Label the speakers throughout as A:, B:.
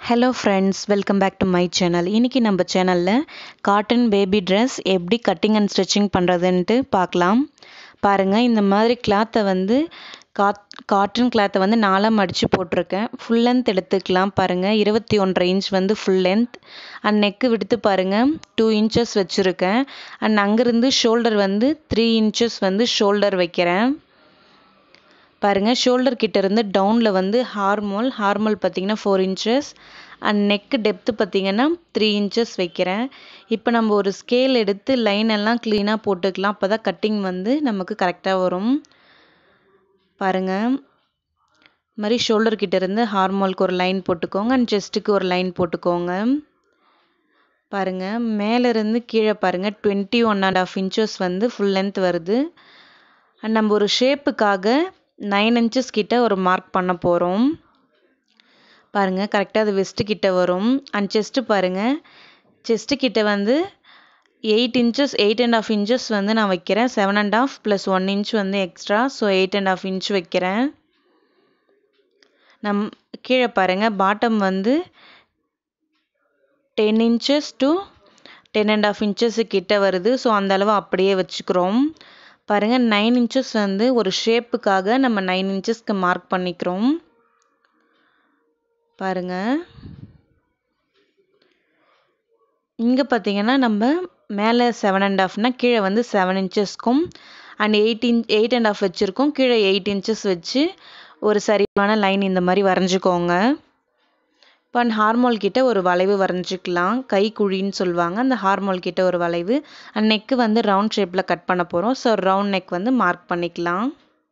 A: hello friends welcome back to my channel இன்றைக்கி நம்ம சேனலில் காட்டன் பேபி ட்ரெஸ் எப்படி கட்டிங் அண்ட் ஸ்டிச்சிங் பண்ணுறதுன்ட்டு பார்க்கலாம் பாருங்கள் இந்த மாதிரி கிளாத்தை வந்து காட் காட்டன் கிளாத்தை வந்து நாலாக மடித்து போட்டிருக்கேன் ஃபுல் லென்த் எடுத்துக்கலாம் பாருங்கள் இருபத்தி ஒன்றரை இன்ச் வந்து ஃபுல் லென்த் அண்ட் நெக்கு விடுத்து பாருங்கள் டூ இன்ச்சஸ் வச்சுருக்கேன் அண்ட் அங்கேருந்து ஷோல்டர் வந்து த்ரீ இன்ச்சஸ் வந்து ஷோல்டர் வைக்கிறேன் பாருங்கள் ஷோல்டர் கிட்ட இருந்து டவுனில் வந்து ஹார்மோல் ஹார்மோல் பார்த்தீங்கன்னா four inches and neck depth பார்த்தீங்கன்னா த்ரீ இன்ச்சஸ் வைக்கிறேன் இப்போ நம்ம ஒரு ஸ்கேல் எடுத்து லைன் எல்லாம் க்ளீனாக போட்டுக்கலாம் அப்போ தான் கட்டிங் வந்து நமக்கு கரெக்டாக வரும் பாருங்கள் இது மாதிரி ஷோல்டர் கிட்ட இருந்து ஹார்மோலுக்கு ஒரு லைன் போட்டுக்கோங்க அண்ட் செஸ்ட்டுக்கு ஒரு லைன் போட்டுக்கோங்க பாருங்கள் மேலேருந்து கீழே பாருங்கள் twenty one and half inches வந்து ஃபுல் லென்த் வருது அண்ட் நம்ம ஒரு ஷேப்புக்காக நைன் இன்ச்சஸ் கிட்ட ஒரு மார்க் பண்ண போகிறோம் பாருங்கள் கரெக்டாக அது வெஸ்ட்டு கிட்ட வரும் அண்ட் செஸ்ட்டு பாருங்கள் செஸ்ட்டு கிட்ட வந்து eight inches eight and half inches வந்து நான் வைக்கிறேன் seven and half plus one inch வந்து extra so eight and half inch வைக்கிறேன் நம் கீழே பாருங்கள் பாட்டம் வந்து ten inches to ten and half inches கிட்ட வருது ஸோ அந்த அளவு அப்படியே வச்சுக்கிறோம் பாருங்கள் நைன் இன்ச்சஸ் வந்து ஒரு ஷேப்புக்காக நம்ம நைன் இன்ச்சஸ்க்கு மார்க் பண்ணிக்கிறோம் பாருங்கள் இங்கே பார்த்தீங்கன்னா நம்ம மேலே செவன் அண்ட் ஆஃப்னா கீழே வந்து செவன் இன்ச்சஸ்க்கும் and eight inch eight and half வச்சுருக்கோம் கீழே எயிட் இன்ச்சஸ் வச்சு ஒரு சரியான லைன் இந்த மாதிரி வரைஞ்சிக்கோங்க இப்போ அண்ட் ஹார்மோல் கிட்ட ஒரு வளைவு வரைஞ்சிக்கலாம் கை குழின்னு சொல்லுவாங்க அந்த ஹார்மோல் கிட்ட ஒரு வளைவு அண்ட் நெக்கு வந்து ரவுண்ட் ஷேப்பில் கட் பண்ண போகிறோம் ஸோ ரவுண்ட் நெக் வந்து மார்க் பண்ணிக்கலாம்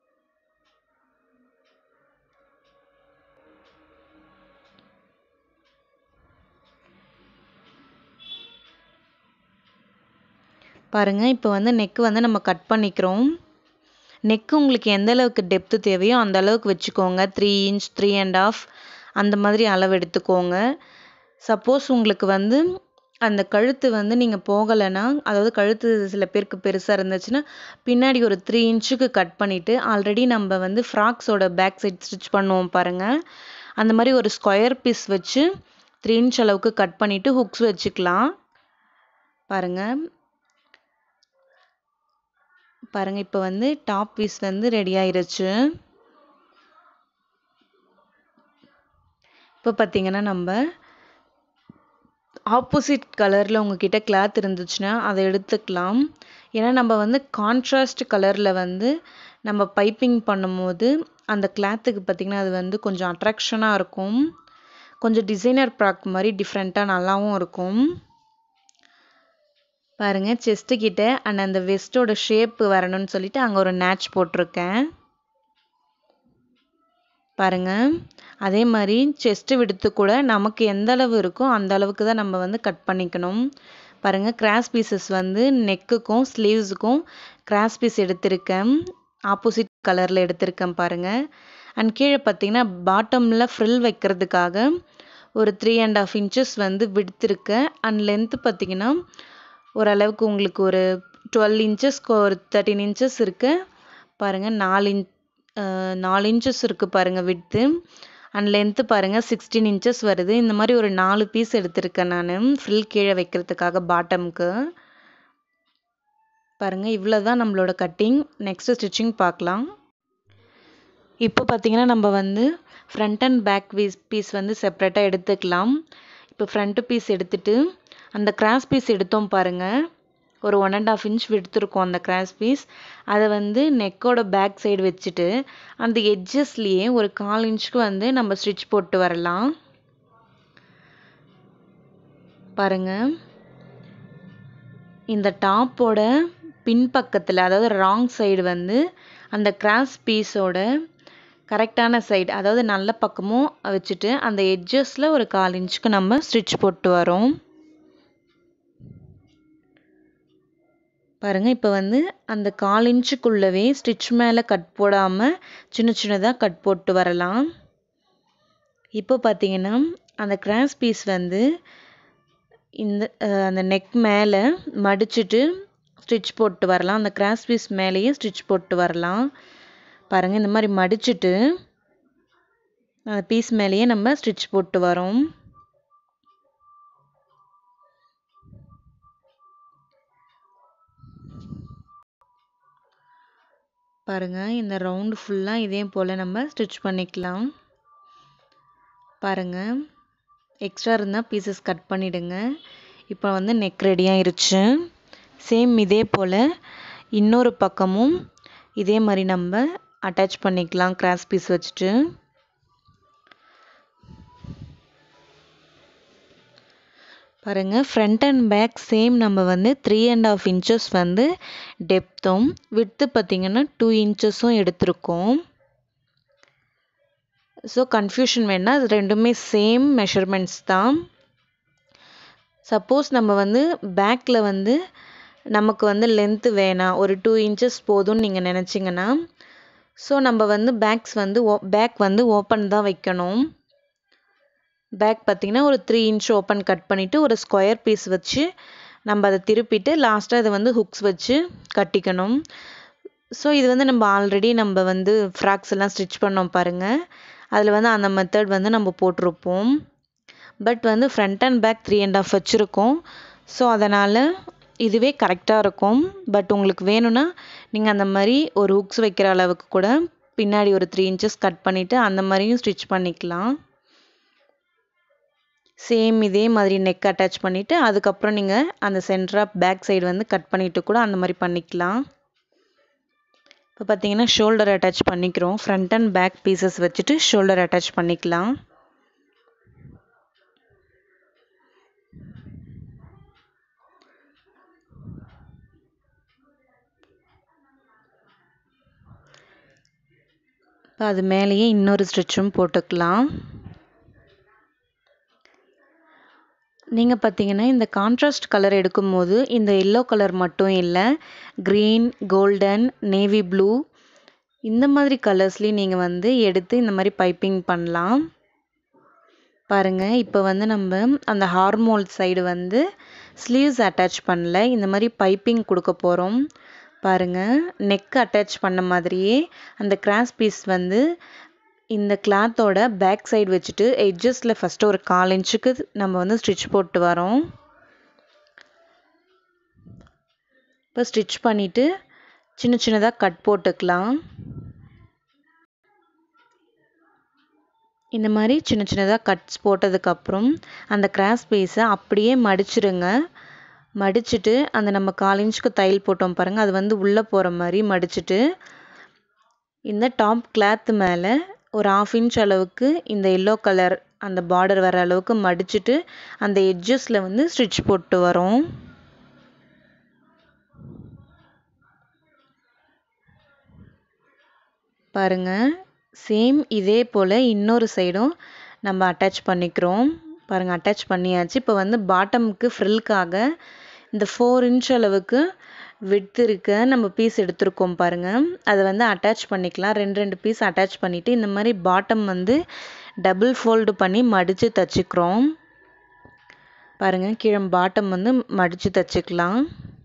A: பாருங்கள் இப்போ வந்து நெக்கு வந்து நம்ம கட் பண்ணிக்கிறோம் நெக்கு உங்களுக்கு எந்த அளவுக்கு டெப்த்து தேவையோ அந்த அளவுக்கு வச்சுக்கோங்க three inch three and half அந்த மாதிரி அளவு எடுத்துக்கோங்க சப்போஸ் உங்களுக்கு வந்து அந்த கழுத்து வந்து நீங்கள் போகலைன்னா அதாவது கழுத்து சில பேருக்கு பெருசாக இருந்துச்சுன்னா பின்னாடி ஒரு த்ரீ இன்ச்சுக்கு கட் பண்ணிவிட்டு ஆல்ரெடி நம்ம வந்து ஃப்ராக்ஸோட பேக் சைட் ஸ்டிச் பண்ணுவோம் பாருங்கள் அந்த மாதிரி ஒரு ஸ்கொயர் பீஸ் வச்சு த்ரீ இன்ச் அளவுக்கு கட் பண்ணிவிட்டு ஹுக்ஸ் வச்சுக்கலாம் பாருங்கள் பாருங்கள் இப்போ வந்து டாப் பீஸ் வந்து ரெடி ஆயிருச்சு இப்போ பார்த்தீங்கன்னா நம்ம ஆப்போசிட் கலரில் உங்ககிட்ட கிளாத் இருந்துச்சுன்னா அதை எடுத்துக்கலாம் ஏன்னா நம்ம வந்து கான்ட்ராஸ்ட் கலரில் வந்து நம்ம பைப்பிங் பண்ணும்போது அந்த கிளாத்துக்கு பார்த்திங்கன்னா அது வந்து கொஞ்சம் அட்ராக்ஷனாக இருக்கும் கொஞ்சம் டிசைனர் ப்ராக் மாதிரி டிஃப்ரெண்ட்டாக நல்லாவும் இருக்கும் பாருங்கள் செஸ்ட்டு கிட்ட அண்ட் அந்த வெஸ்ட்டோட ஷேப்பு வரணும்னு சொல்லிட்டு அங்கே ஒரு நேச் போட்டிருக்கேன் பாருங்கள் அதே மாதிரி செஸ்ட்டு விடுத்து கூட நமக்கு எந்த அளவு இருக்கோ அந்த அளவுக்கு தான் நம்ம வந்து கட் பண்ணிக்கணும் பாருங்கள் கிராஸ் பீசஸ் வந்து நெக்குக்கும் ஸ்லீவ்ஸுக்கும் கிராஸ் பீஸ் எடுத்திருக்கேன் ஆப்போசிட் கலரில் எடுத்திருக்கேன் பாருங்கள் அண்ட் கீழே பார்த்தீங்கன்னா பாட்டமில் ஃப்ரில் வைக்கிறதுக்காக ஒரு த்ரீ அண்ட் ஆஃப் இன்ச்சஸ் வந்து விடுத்திருக்கேன் அண்ட் லென்த்து பார்த்தீங்கன்னா ஓரளவுக்கு உங்களுக்கு ஒரு டுவெல் இன்ச்சஸ்க்கு ஒரு தேர்ட்டின் இன்ச்சஸ் இருக்குது பாருங்கள் நாலு இன்ச் நாலு இன்ச்சஸ் இருக்குது பாருங்கள் விட்த்து அண்ட் லென்த்து பாருங்கள் சிக்ஸ்டீன் இன்ச்சஸ் வருது இந்த மாதிரி ஒரு நாலு பீஸ் எடுத்திருக்கேன் நான் ஃப்ரில் கீழே வைக்கிறதுக்காக பாட்டமுக்கு பாருங்கள் இவ்வளோ தான் நம்மளோட கட்டிங் நெக்ஸ்ட்டு ஸ்டிச்சிங் பார்க்கலாம் இப்போ பார்த்தீங்கன்னா நம்ம வந்து front and back piece piece வந்து செப்ரேட்டாக எடுத்துக்கலாம் இப்போ ஃப்ரண்ட்டு பீஸ் எடுத்துட்டு அந்த கிராஸ் பீஸ் எடுத்தோம் பாருங்கள் ஒரு ஒன் அண்ட் ஆஃப் இன்ச் எடுத்துருக்கோம் அந்த கிராஸ் பீஸ் அதை வந்து நெக்கோட பேக் சைடு வச்சுட்டு அந்த எட்ஜஸ்லேயே ஒரு கால் இன்ச்சுக்கு வந்து நம்ம ஸ்டிச் போட்டு வரலாம் பாருங்கள் இந்த டாப்போட பின்பக்கத்தில் அதாவது ராங் சைடு வந்து அந்த கிராஸ் பீஸோட கரெக்டான சைடு அதாவது நல்ல பக்கமும் வச்சுட்டு அந்த எட்ஜஸில் ஒரு கால் இன்ச்சுக்கு நம்ம ஸ்டிச் போட்டு வரோம் பாருங்கள் இப்போ வந்து அந்த கால் இன்ச்சுக்குள்ளவே ஸ்டிச் மேலே கட் போடாமல் சின்ன சின்னதாக கட் போட்டு வரலாம் இப்போ பார்த்தீங்கன்னா அந்த கிராஸ் பீஸ் வந்து இந்த அந்த நெக் மேலே மடிச்சுட்டு ஸ்டிச் போட்டு வரலாம் அந்த கிராஸ் பீஸ் மேலேயே ஸ்டிச் போட்டு வரலாம் பாருங்கள் இந்த மாதிரி மடிச்சுட்டு அந்த பீஸ் மேலேயே நம்ம ஸ்டிச் போட்டு வரோம் பாருங்கள் இந்த ரவுண்டு ஃபுல்லாக இதே போல் நம்ம ஸ்டிச் பண்ணிக்கலாம் பாருங்கள் எக்ஸ்ட்ரா இருந்தால் பீசஸ் கட் பண்ணிவிடுங்க இப்போ வந்து நெக் ரெடி ஆயிருச்சு சேம் இதே போல் இன்னொரு பக்கமும் இதே மாதிரி நம்ம அட்டாச் பண்ணிக்கலாம் கிராஸ் பீஸ் வச்சுட்டு பாருங்கள் ஃப்ரண்ட் அண்ட் பேக் சேம் நம்ம வந்து த்ரீ அண்ட் ஆஃப் இன்ச்சஸ் வந்து டெப்த்தும் விட்த்து பார்த்திங்கன்னா டூ இன்ச்சஸும் எடுத்திருக்கோம் ஸோ கன்ஃபியூஷன் வேணால் அது ரெண்டுமே சேம் மெஷர்மெண்ட்ஸ் தான் சப்போஸ் நம்ம வந்து பேக்கில் வந்து நமக்கு வந்து லென்த்து வேணாம் ஒரு டூ இன்ச்சஸ் போதும்னு நீங்கள் நினச்சிங்கன்னா ஸோ நம்ம வந்து பேக்ஸ் வந்து ஓ பேக் வந்து ஓப்பன் தான் வைக்கணும் பேக் பார்த்திங்கன்னா ஒரு த்ரீ இன்ச் ஓப்பன் கட் பண்ணிவிட்டு ஒரு ஸ்கொயர் பீஸ் வச்சு நம்ம அதை திருப்பிட்டு லாஸ்ட்டாக இதை வந்து ஹுக்ஸ் வச்சு கட்டிக்கணும் ஸோ இது வந்து நம்ம ஆல்ரெடி நம்ம வந்து ஃப்ராக்ஸ் எல்லாம் ஸ்டிச் பண்ணோம் பாருங்கள் அதில் வந்து அந்த மெத்தட் வந்து நம்ம போட்டிருப்போம் பட் வந்து front and back three and half வச்சுருக்கோம் ஸோ அதனால் இதுவே கரெக்டாக இருக்கும் பட் உங்களுக்கு வேணும்னா நீங்கள் அந்த மாதிரி ஒரு ஹுக்ஸ் வைக்கிற அளவுக்கு கூட பின்னாடி ஒரு த்ரீ இன்ச்சஸ் கட் பண்ணிவிட்டு அந்த மாதிரியும் ஸ்டிச் பண்ணிக்கலாம் சேம் இதே மாதிரி நெக் அட்டாச் பண்ணிவிட்டு அதுக்கப்புறம் நீங்கள் அந்த சென்டராக பேக் சைடு வந்து கட் பண்ணிவிட்டு கூட அந்த மாதிரி பண்ணிக்கலாம் இப்போ பார்த்தீங்கன்னா ஷோல்டர் அட்டாச் பண்ணிக்கிறோம் ஃப்ரண்ட் அண்ட் பேக் பீசஸ் வச்சுட்டு ஷோல்டர் அட்டாச் பண்ணிக்கலாம் இப்போ அது மேலேயே இன்னொரு ஸ்டிச்சும் போட்டுக்கலாம் நீங்கள் பார்த்தீங்கன்னா இந்த கான்ட்ராஸ்ட் கலர் எடுக்கும்போது இந்த எல்லோ கலர் மட்டும் இல்லை க்ரீன் கோல்டன் நேவி ப்ளூ இந்த மாதிரி கலர்ஸ்லேயும் நீங்கள் வந்து எடுத்து இந்த மாதிரி பைப்பிங் பண்ணலாம் பாருங்கள் இப்போ வந்து நம்ம அந்த ஹார்மோல் சைடு வந்து ஸ்லீவ்ஸ் அட்டாச் பண்ணல இந்த மாதிரி பைப்பிங் கொடுக்க போகிறோம் பாருங்கள் நெக் அட்டாச் பண்ண மாதிரியே அந்த கிராஸ் பீஸ் வந்து இந்த கிளாத்தோட பேக் சைடு வச்சுட்டு எட்ஜஸில் ஃபஸ்ட்டு ஒரு கால் இன்ச்சுக்கு நம்ம வந்து ஸ்டிச் போட்டு வரோம் இப்போ ஸ்டிச் பண்ணிவிட்டு சின்ன சின்னதாக கட் போட்டுக்கலாம் இந்த மாதிரி சின்ன சின்னதாக கட்ஸ் போட்டதுக்கப்புறம் அந்த கிராஸ் பீஸை அப்படியே மடிச்சிருங்க மடிச்சுட்டு அந்த நம்ம கால் இன்ச்சுக்கு தையல் போட்டோம் பாருங்கள் அது வந்து உள்ளே போகிற மாதிரி மடிச்சுட்டு இந்த டாப் கிளாத் மேலே ஒரு ஆஃப் இன்ச் அளவுக்கு இந்த எல்லோ கலர் அந்த பார்டர் வர அளவுக்கு மடிச்சுட்டு அந்த எட்ஜஸில் வந்து ஸ்டிச் போட்டு வரோம் பாருங்கள் சேம் இதே போல் இன்னொரு சைடும் நம்ம அட்டாச் பண்ணிக்கிறோம் பாருங்கள் அட்டாச் பண்ணியாச்சு இப்போ வந்து பாட்டமுக்கு ஃப்ரில்காக இந்த ஃபோர் இன்ச் அளவுக்கு விட்த் இருக்க நம்ம பீஸ் எடுத்திருக்கோம் பாருங்கள் அதை வந்து அட்டாச் பண்ணிக்கலாம் ரெண்டு ரெண்டு பீஸ் அட்டாச் பண்ணிவிட்டு இந்த மாதிரி பாட்டம் வந்து டபுள் ஃபோல்டு பண்ணி மடித்து தச்சுக்கிறோம் பாருங்கள் கீழே பாட்டம் வந்து மடித்து தச்சுக்கலாம்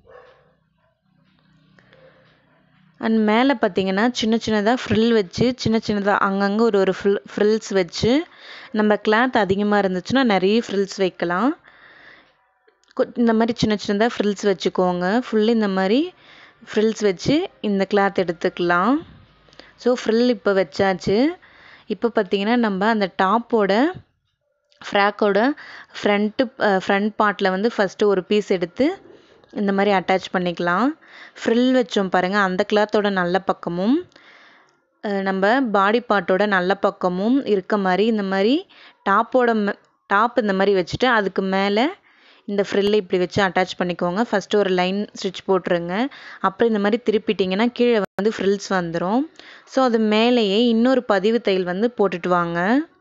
A: அண்ட் மேலே பார்த்தீங்கன்னா சின்ன சின்னதாக ஃப்ரில் வச்சு சின்ன சின்னதாக அங்கங்கே ஒரு ஒரு ஃப்ரில் ஃப்ரில்ஸ் வச்சு நம்ம கிளாத் அதிகமாக இருந்துச்சுன்னா நிறைய ஃப்ரில்ஸ் வைக்கலாம் இந்த மாதிரி சின்ன சின்னதாக ஃப்ரில்ஸ் வச்சுக்கோங்க ஃபுல்லு இந்த மாதிரி ஃப்ரில்ஸ் வச்சு இந்த கிளாத் எடுத்துக்கலாம் ஸோ ஃப்ரில் இப்போ வச்சாச்சு இப்போ பார்த்திங்கன்னா நம்ம அந்த டாப்போட ஃப்ராக்கோட ஃப்ரண்ட்டு ஃப்ரண்ட் பார்ட்டில் வந்து ஃபஸ்ட்டு ஒரு பீஸ் எடுத்து இந்த மாதிரி அட்டாச் பண்ணிக்கலாம் ஃப்ரில் வச்சோம் பாருங்கள் அந்த கிளாத்தோட நல்ல பக்கமும் நம்ம பாடி பார்ட்டோட நல்ல பக்கமும் இருக்க மாதிரி இந்த மாதிரி டாப்போட டாப் இந்த மாதிரி வச்சுட்டு அதுக்கு மேலே இந்த ஃப்ரில்லை இப்படி வச்சு அட்டாச் பண்ணிக்கோங்க ஃபஸ்ட்டு ஒரு லைன் ஸ்டிச் போட்டுருங்க அப்புறம் இந்த மாதிரி திருப்பிட்டிங்கன்னா கீழே வந்து ஃப்ரில்ஸ் வந்துடும் ஸோ அது மேலேயே இன்னொரு பதிவு தையல் வந்து போட்டுட்டு வாங்க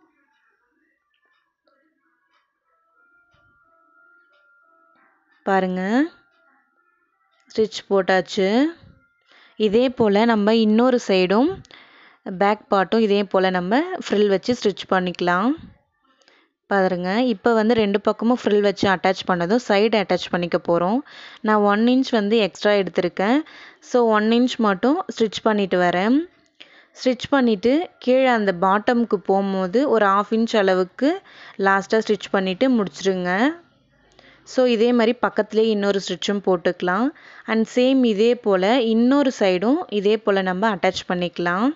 A: பாருங்கள் ஸ்டிச் போட்டாச்சு இதே போல் நம்ம இன்னொரு சைடும் பேக் பார்ட்டும் இதே போல் நம்ம ஃப்ரில் வச்சு ஸ்டிச் பண்ணிக்கலாம் பாருங்க இப்போ வந்து ரெண்டு பக்கமும் ஃப்ரில் வச்சு அட்டாச் பண்ணதும் சைடு அட்டாச் பண்ணிக்க போகிறோம் நான் ஒன் இன்ச் வந்து எக்ஸ்ட்ரா எடுத்திருக்கேன் ஸோ ஒன் இன்ச் மட்டும் ஸ்டிச் பண்ணிட்டு வரேன் ஸ்டிச் பண்ணிவிட்டு கீழே அந்த பாட்டமுக்கு போகும்போது ஒரு ஆஃப் இன்ச் அளவுக்கு லாஸ்ட்டாக ஸ்டிச் பண்ணிவிட்டு முடிச்சிடுங்க ஸோ இதே மாதிரி பக்கத்துலேயே இன்னொரு ஸ்டிச்சும் போட்டுக்கலாம் அண்ட் சேம் இதே போல் இன்னொரு சைடும் இதே போல் நம்ம அட்டாச் பண்ணிக்கலாம்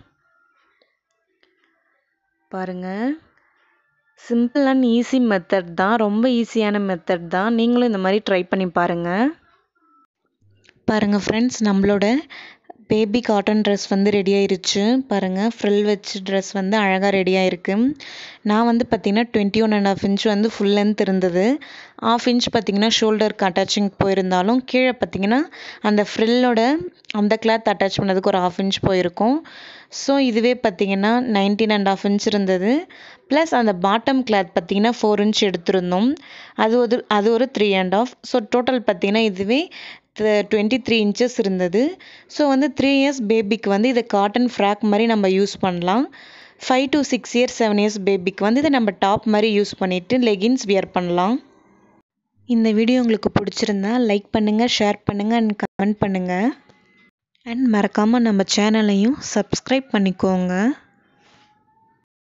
A: பாருங்கள் சிம்பிள் அண்ட் ஈஸி மெத்தட் தான் ரொம்ப ஈஸியான மெத்தட் தான் நீங்களும் இந்த மாதிரி ட்ரை பண்ணி பாருங்கள் பாருங்கள் ஃப்ரெண்ட்ஸ் நம்மளோட பேபி காட்டன் ட்ரெஸ் வந்து ரெடி ஆயிருச்சு பாருங்கள் ஃப்ரில் வச்சு ட்ரெஸ் வந்து அழகாக ரெடி ஆயிருக்கு நான் வந்து பார்த்திங்கன்னா twenty one and half inch வந்து ஃபுல் லென்த் இருந்தது ஆஃப் இன்ச் பார்த்திங்கன்னா ஷோல்டருக்கு அட்டாச்சிங் போயிருந்தாலும் கீழே பார்த்திங்கன்னா அந்த ஃப்ரில்லோட அந்த கிளாத் அட்டாச் பண்ணதுக்கு ஒரு ஆஃப் இன்ச் போயிருக்கும் ஸோ இதுவே பார்த்திங்கன்னா நைன்டீன் அண்ட் ஆஃப் இன்ச் இருந்தது ப்ளஸ் அந்த பாட்டம் கிளாத் பார்த்திங்கன்னா ஃபோர் இன்ச் எடுத்திருந்தோம் அது ஒரு அது ஒரு three and half so total பார்த்திங்கன்னா இதுவே டுவெண்ட்டி த்ரீ இன்ச்சஸ் இருந்தது ஸோ வந்து த்ரீ இயர்ஸ் பேபிக்கு வந்து இதை காட்டன் ஃப்ராக் மாதிரி நம்ம யூஸ் பண்ணலாம் five to six years seven years பேபிக்கு வந்து இதை நம்ம டாப் மாதிரி யூஸ் பண்ணிவிட்டு லெகின்ஸ் வியர் பண்ணலாம் இந்த வீடியோ உங்களுக்கு பிடிச்சிருந்தா லைக் பண்ணுங்கள் ஷேர் பண்ணுங்கள் அண்ட் கமெண்ட் பண்ணுங்கள் அண்ட் மறக்காமல் நம்ம சேனலையும் சப்ஸ்கிரைப் பண்ணிக்கோங்க